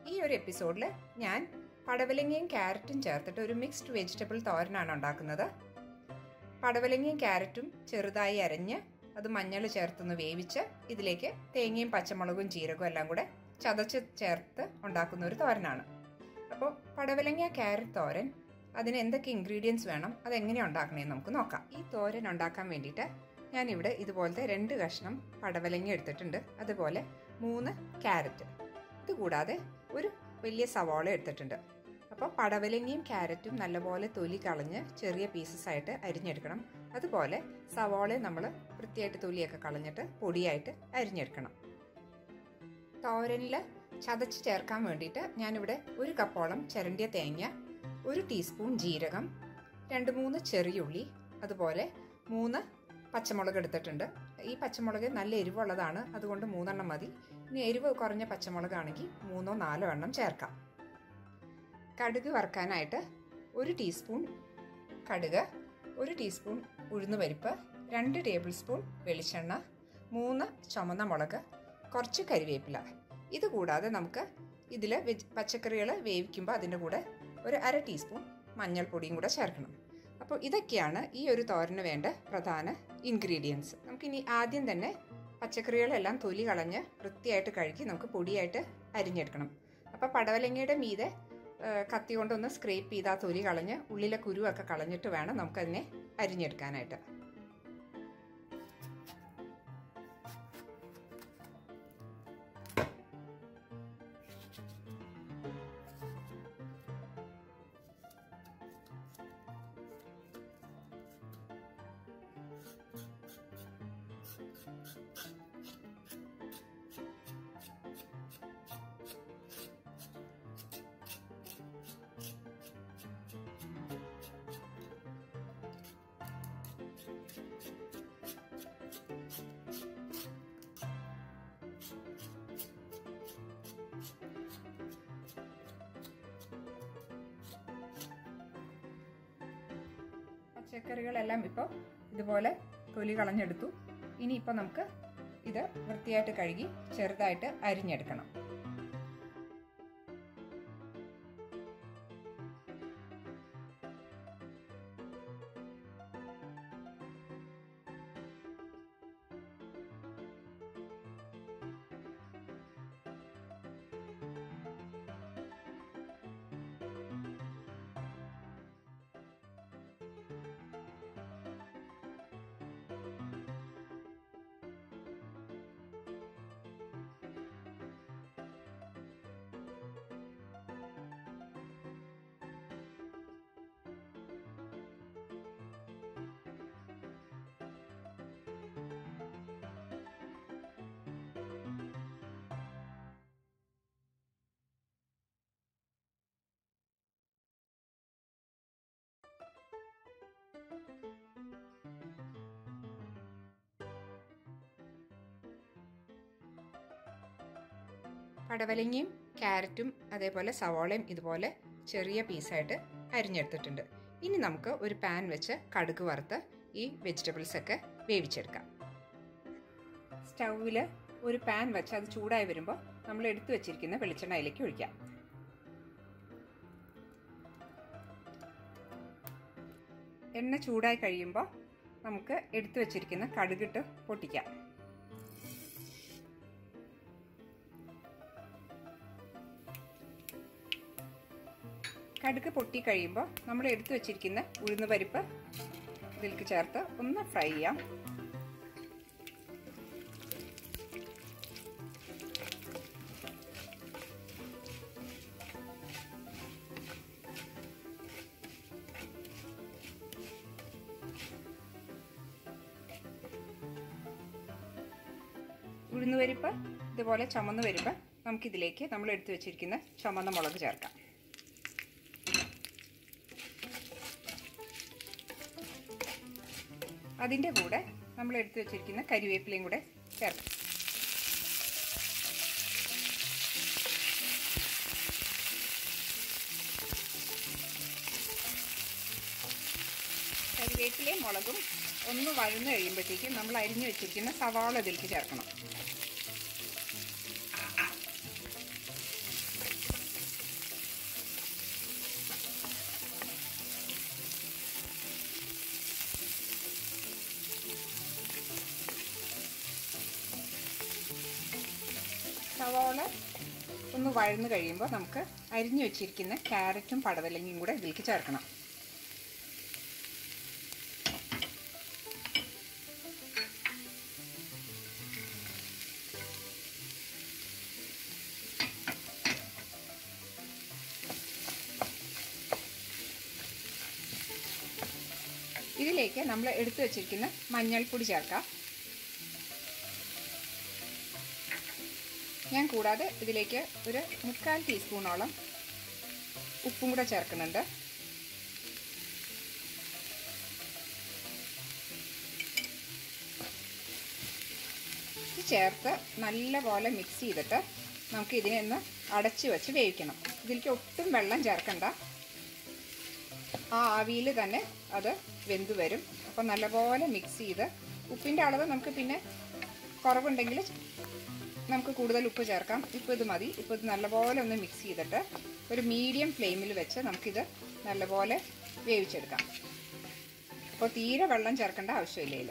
ഈ ഒരു എപ്പിസോഡിൽ ഞാൻ പടവലങ്ങയും ക്യാരറ്റും ചേർത്തിട്ട് ഒരു മിക്സ്ഡ് വെജിറ്റബിൾ തോരനാണ് ഉണ്ടാക്കുന്നത് പടവലങ്ങയും ക്യാരറ്റും ചെറുതായി അരഞ്ഞ് അത് മഞ്ഞൾ ചേർത്തൊന്ന് വേവിച്ച് ഇതിലേക്ക് തേങ്ങയും പച്ചമുളകും ജീരകവും എല്ലാം കൂടെ ചതച്ച് ചേർത്ത് ഉണ്ടാക്കുന്ന ഒരു തോരനാണ് അപ്പോൾ പടവലങ്ങ ക്യാരറ്റ് തോരൻ അതിന് എന്തൊക്കെ ഇൻഗ്രീഡിയൻസ് വേണം അതെങ്ങനെയാണ് ഉണ്ടാക്കണേന്ന് നമുക്ക് നോക്കാം ഈ തോരൻ ഉണ്ടാക്കാൻ വേണ്ടിയിട്ട് ഞാനിവിടെ ഇതുപോലത്തെ രണ്ട് കഷ്ണം പടവലങ്ങ എടുത്തിട്ടുണ്ട് അതുപോലെ മൂന്ന് ക്യാരറ്റ് ഇതുകൂടാതെ ഒരു വലിയ സവാള എടുത്തിട്ടുണ്ട് അപ്പോൾ പടവലങ്ങയും ക്യാരറ്റും നല്ലപോലെ തൊലി കളഞ്ഞ് ചെറിയ പീസസ് ആയിട്ട് അരിഞ്ഞെടുക്കണം അതുപോലെ സവാള നമ്മൾ വൃത്തിയായിട്ട് തൊലിയൊക്കെ കളഞ്ഞിട്ട് പൊടിയായിട്ട് അരിഞ്ഞെടുക്കണം തോരനിൽ ചതച്ച് ചേർക്കാൻ വേണ്ടിയിട്ട് ഞാനിവിടെ ഒരു കപ്പോളം ചിരണ്ടിയ തേങ്ങ ഒരു ടീസ്പൂൺ ജീരകം രണ്ട് മൂന്ന് ചെറിയുള്ളി അതുപോലെ മൂന്ന് പച്ചമുളക് എടുത്തിട്ടുണ്ട് ഈ പച്ചമുളക് നല്ല എരിവുള്ളതാണ് അതുകൊണ്ട് മൂന്നെണ്ണം മതി ഇനി എരിവ് കുറഞ്ഞ പച്ചമുളകാണെങ്കിൽ മൂന്നോ നാലോ എണ്ണം ചേർക്കാം കടുക് വറുക്കാനായിട്ട് ഒരു ടീസ്പൂൺ കടുക് ഒരു ടീസ്പൂൺ ഉഴുന്നുപരിപ്പ് രണ്ട് ടേബിൾ സ്പൂൺ വെളിച്ചെണ്ണ മൂന്ന് ചുമന്ന മുളക് കുറച്ച് കരിവേപ്പില ഇത് കൂടാതെ നമുക്ക് ഇതിൽ വെജ് പച്ചക്കറികൾ വേവിക്കുമ്പോൾ അതിൻ്റെ കൂടെ ഒരു അര ടീസ്പൂൺ മഞ്ഞൾപ്പൊടിയും കൂടെ ചേർക്കണം അപ്പോൾ ഇതൊക്കെയാണ് ഈ ഒരു തോരന് വേണ്ട പ്രധാന ഇൻഗ്രീഡിയൻസ് നമുക്കിനി ആദ്യം തന്നെ പച്ചക്കറികളെല്ലാം തൊലി കളഞ്ഞ് വൃത്തിയായിട്ട് കഴുകി നമുക്ക് പൊടിയായിട്ട് അരിഞ്ഞെടുക്കണം അപ്പോൾ പടവലങ്ങയുടെ മീതെ കത്തി കൊണ്ടൊന്ന് സ്ക്രേപ്പ് ചെയ്ത് ആ തൊലി കളഞ്ഞ് ഉള്ളിലെ കുരുവൊക്കെ കളഞ്ഞിട്ട് വേണം നമുക്കതിനെ അരിഞ്ഞെടുക്കാനായിട്ട് പച്ചക്കറികളെല്ലാം ഇപ്പോൾ ഇതുപോലെ തൊലി കളഞ്ഞെടുത്തു ഇനിയിപ്പോൾ നമുക്ക് ഇത് വൃത്തിയായിട്ട് കഴുകി ചെറുതായിട്ട് അരിഞ്ഞെടുക്കണം പടവലങ്ങയും ക്യാരറ്റും അതേപോലെ സവാളയും ഇതുപോലെ ചെറിയ പീസായിട്ട് അരിഞ്ഞെടുത്തിട്ടുണ്ട് ഇനി നമുക്ക് ഒരു പാൻ വെച്ച് കടുക് വറുത്ത് ഈ വെജിറ്റബിൾസ് ഒക്കെ വേവിച്ചെടുക്കാം സ്റ്റൗവിൽ ഒരു പാൻ വെച്ച് അത് ചൂടായി വരുമ്പോൾ നമ്മൾ എടുത്തു വെച്ചിരിക്കുന്ന വെളിച്ചെണ്ണ അതിലേക്ക് ഒഴിക്കാം എണ്ണ ചൂടായി കഴിയുമ്പോൾ നമുക്ക് എടുത്തു വെച്ചിരിക്കുന്ന കടുകിട്ട് പൊട്ടിക്കാം കടുക് പൊട്ടി കഴിയുമ്പോൾ നമ്മൾ എടുത്തു വെച്ചിരിക്കുന്ന ഉഴുന്ന് പരിപ്പ് ഇതിലേക്ക് ചേർത്ത് ഒന്ന് ഫ്രൈ ചെയ്യാം ഉഴുന്ന് പരിപ്പ് ഇതുപോലെ ചുമന്ന് വരുമ്പോൾ നമുക്കിതിലേക്ക് നമ്മൾ എടുത്തു വെച്ചിരിക്കുന്ന ചുമന്ന മുളക് ചേർക്കാം അതിൻ്റെ കൂടെ നമ്മൾ എടുത്തു വെച്ചിരിക്കുന്ന കരിവേപ്പിലയും കൂടെ ചേർക്കാം കരിവേപ്പിലയും മുളകും ഒന്ന് വഴന്നു കഴിയുമ്പോഴത്തേക്കും നമ്മൾ അരിഞ്ഞു വെച്ചിരിക്കുന്ന സവാള ഇതിലേക്ക് ചേർക്കണം സവാള ഒന്ന് വഴന്ന് കഴിയുമ്പോൾ നമുക്ക് അരിഞ്ഞു വെച്ചിരിക്കുന്ന ക്യാരറ്റും പടവലങ്ങയും കൂടെ ഇതിലേക്ക് ചേർക്കണം ഇതിലേക്ക് നമ്മൾ എടുത്തു വെച്ചിരിക്കുന്ന മഞ്ഞൾപ്പൊടി ചേർക്കാം ഞാൻ കൂടാതെ ഇതിലേക്ക് ഒരു മുക്കാൽ ടീസ്പൂണോളം ഉപ്പും കൂടെ ചേർക്കുന്നുണ്ട് ഇത് ചേർത്ത് നല്ലപോലെ മിക്സ് ചെയ്തിട്ട് നമുക്ക് ഇതിനെ ഒന്ന് അടച്ച് വെച്ച് വേവിക്കണം ഇതിലേക്ക് ഒട്ടും വെള്ളം ചേർക്കണ്ട ആ ആവിയിൽ തന്നെ അത് വെന്ത് വരും അപ്പോൾ നല്ലപോലെ മിക്സ് ചെയ്ത് ഉപ്പിൻ്റെ അളവ് നമുക്ക് പിന്നെ കുറവുണ്ടെങ്കിൽ നമുക്ക് കൂടുതൽ ഉപ്പ് ചേർക്കാം ഇപ്പോൾ ഇത് മതി ഇപ്പോൾ ഇത് നല്ലപോലെ ഒന്ന് മിക്സ് ചെയ്തിട്ട് ഒരു മീഡിയം ഫ്ലെയിമിൽ വെച്ച് നമുക്കിത് നല്ലപോലെ വേവിച്ചെടുക്കാം അപ്പോൾ തീരെ വെള്ളം ചേർക്കേണ്ട ആവശ്യമില്ല ഇതിൽ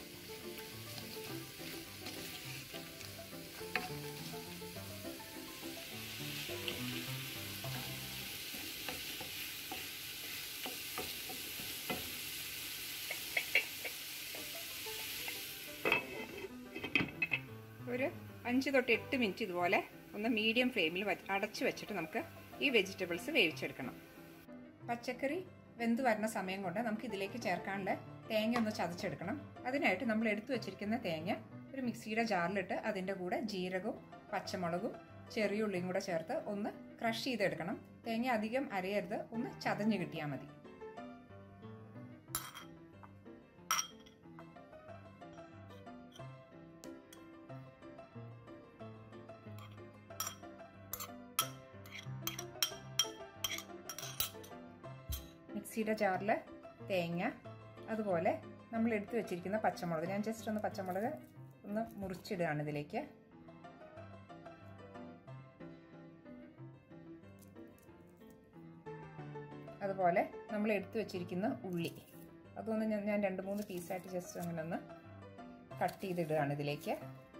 ഒരു അഞ്ച് തൊട്ട് എട്ട് മിനിറ്റ് ഇതുപോലെ ഒന്ന് മീഡിയം ഫ്ലെയിമിൽ അടച്ചു വെച്ചിട്ട് നമുക്ക് ഈ വെജിറ്റബിൾസ് വേവിച്ചെടുക്കണം പച്ചക്കറി വെന്ത് വരുന്ന സമയം കൊണ്ട് നമുക്ക് ഇതിലേക്ക് ചേർക്കാനുള്ള തേങ്ങ ഒന്ന് ചതച്ചെടുക്കണം അതിനായിട്ട് നമ്മൾ എടുത്തു വെച്ചിരിക്കുന്ന തേങ്ങ ഒരു മിക്സിയുടെ ജാറിലിട്ട് അതിൻ്റെ കൂടെ ജീരകവും പച്ചമുളകും ചെറിയ ഉള്ളിയും കൂടെ ചേർത്ത് ഒന്ന് ക്രഷ് ചെയ്തെടുക്കണം തേങ്ങ അധികം അരയരുത് ഒന്ന് ചതഞ്ഞ് കിട്ടിയാൽ മതി മിക്സിയുടെ ജാറിൽ തേങ്ങ അതുപോലെ നമ്മൾ എടുത്തു വെച്ചിരിക്കുന്ന പച്ചമുളക് ഞാൻ ജസ്റ്റ് ഒന്ന് പച്ചമുളക് ഒന്ന് മുറിച്ചിടുകയാണ് ഇതിലേക്ക് അതുപോലെ നമ്മൾ എടുത്തു വെച്ചിരിക്കുന്ന ഉള്ളി അതൊന്ന് ഞാൻ ഞാൻ രണ്ട് മൂന്ന് പീസായിട്ട് ജസ്റ്റ് അങ്ങനെ ഒന്ന് കട്ട് ചെയ്തിടുകയാണ് ഇതിലേക്ക്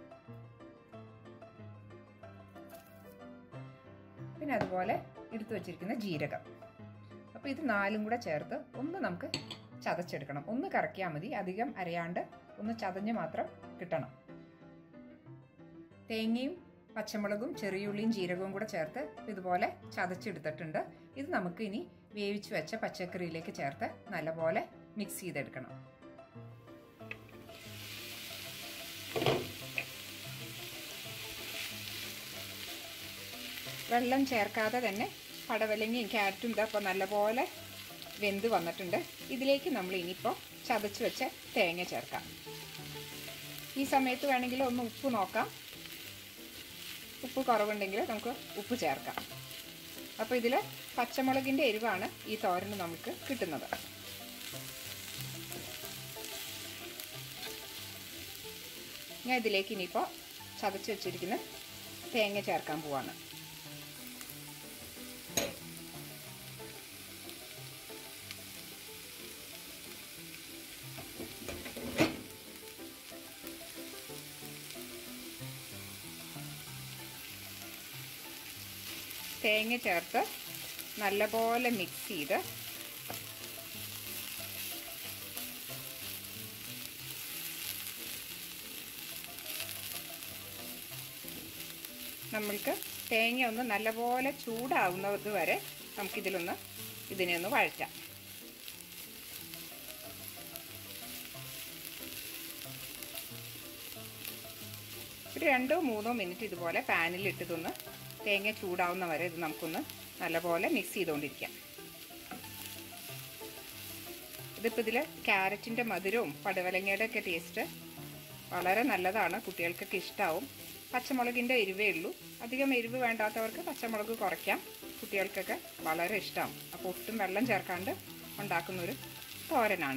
പിന്നെ അതുപോലെ എടുത്തു വെച്ചിരിക്കുന്ന ജീരകം അപ്പോൾ ഇത് നാലും കൂടെ ചേർത്ത് ഒന്ന് നമുക്ക് ചതച്ചെടുക്കണം ഒന്ന് കറക്കിയാൽ മതി അധികം അരയാണ്ട് ഒന്ന് ചതഞ്ഞ് മാത്രം കിട്ടണം തേങ്ങയും പച്ചമുളകും ചെറിയുള്ളിയും ജീരകവും കൂടെ ചേർത്ത് ഇതുപോലെ ചതച്ചെടുത്തിട്ടുണ്ട് ഇത് നമുക്ക് ഇനി വേവിച്ച് വെച്ച പച്ചക്കറിയിലേക്ക് ചേർത്ത് നല്ലപോലെ മിക്സ് ചെയ്തെടുക്കണം വെള്ളം ചേർക്കാതെ തന്നെ പടവലങ്ങയും ക്യാരറ്റും ഇതപ്പോൾ നല്ലപോലെ വെന്ത് വന്നിട്ടുണ്ട് ഇതിലേക്ക് നമ്മൾ ഇനിയിപ്പോൾ ചതച്ച് വെച്ച തേങ്ങ ചേർക്കാം ഈ സമയത്ത് വേണമെങ്കിൽ ഒന്ന് ഉപ്പ് നോക്കാം ഉപ്പ് കുറവുണ്ടെങ്കിൽ നമുക്ക് ഉപ്പ് ചേർക്കാം അപ്പോൾ ഇതിൽ പച്ചമുളകിൻ്റെ എരിവാണ് ഈ തോരന് നമുക്ക് കിട്ടുന്നത് ഞാൻ ഇതിലേക്ക് ഇനിയിപ്പോൾ ചതച്ച് വെച്ചിരിക്കുന്ന തേങ്ങ ചേർക്കാൻ പോവാണ് തേങ്ങ ചേർത്ത് നല്ലപോലെ മിക്സ് ചെയ്ത് നമ്മൾക്ക് തേങ്ങ ഒന്ന് നല്ലപോലെ ചൂടാവുന്നത് വരെ നമുക്കിതിലൊന്ന് ഇതിനെ ഒന്ന് വഴറ്റാം ഒരു രണ്ടോ മൂന്നോ മിനിറ്റ് ഇതുപോലെ പാനിൽ ഇട്ടതൊന്ന് തേങ്ങ ചൂടാവുന്ന വരെ ഇത് നമുക്കൊന്ന് നല്ലപോലെ മിക്സ് ചെയ്തുകൊണ്ടിരിക്കാം ഇതിപ്പോൾ ഇതിൽ ക്യാരറ്റിൻ്റെ മധുരവും പടവലങ്ങയുടെ ഒക്കെ ടേസ്റ്റ് വളരെ നല്ലതാണ് കുട്ടികൾക്കൊക്കെ ഇഷ്ടമാവും പച്ചമുളകിൻ്റെ എരിവേ ഉള്ളൂ അധികം എരിവ് വേണ്ടാത്തവർക്ക് പച്ചമുളക് കുറയ്ക്കാം കുട്ടികൾക്കൊക്കെ വളരെ ഇഷ്ടമാവും അപ്പോൾ ഒട്ടും വെള്ളം ചേർക്കാണ്ട് ഉണ്ടാക്കുന്നൊരു തോരനാണ്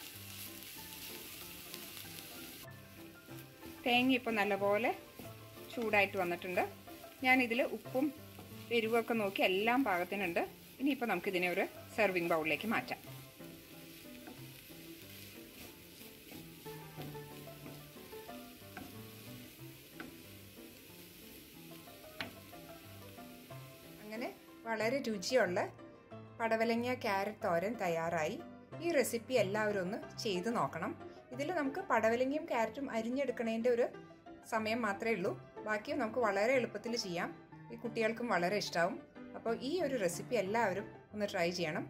തേങ്ങ ഇപ്പോൾ നല്ലപോലെ ചൂടായിട്ട് വന്നിട്ടുണ്ട് ഞാനിതിൽ ഉപ്പും എരിവൊക്കെ നോക്കി എല്ലാം പാകത്തിനുണ്ട് ഇനിയിപ്പോൾ നമുക്കിതിനെ ഒരു സെർവിങ് ബൗളിലേക്ക് മാറ്റാം വളരെ രുചിയുള്ള പടവലങ്ങ ക്യാരറ്റ് തോരൻ തയ്യാറായി ഈ റെസിപ്പി എല്ലാവരും ഒന്ന് ചെയ്ത് നോക്കണം ഇതിൽ നമുക്ക് പടവലങ്ങയും ക്യാരറ്റും അരിഞ്ഞെടുക്കണതിൻ്റെ ഒരു സമയം മാത്രമേ ഉള്ളൂ ബാക്കി നമുക്ക് വളരെ എളുപ്പത്തിൽ ചെയ്യാം ഈ കുട്ടികൾക്കും വളരെ ഇഷ്ടമാവും അപ്പോൾ ഈ ഒരു റെസിപ്പി എല്ലാവരും ഒന്ന് ട്രൈ ചെയ്യണം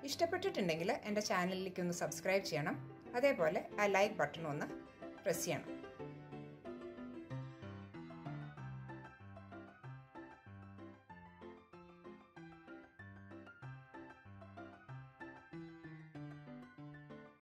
ഇഷ്ടപ്പെട്ടിട്ടുണ്ടെങ്കിൽ എൻ്റെ ചാനലിലേക്ക് ഒന്ന് സബ്സ്ക്രൈബ് ചെയ്യണം അതേപോലെ ആ ലൈക്ക് ബട്ടൺ ഒന്ന് പ്രസ് ചെയ്യണം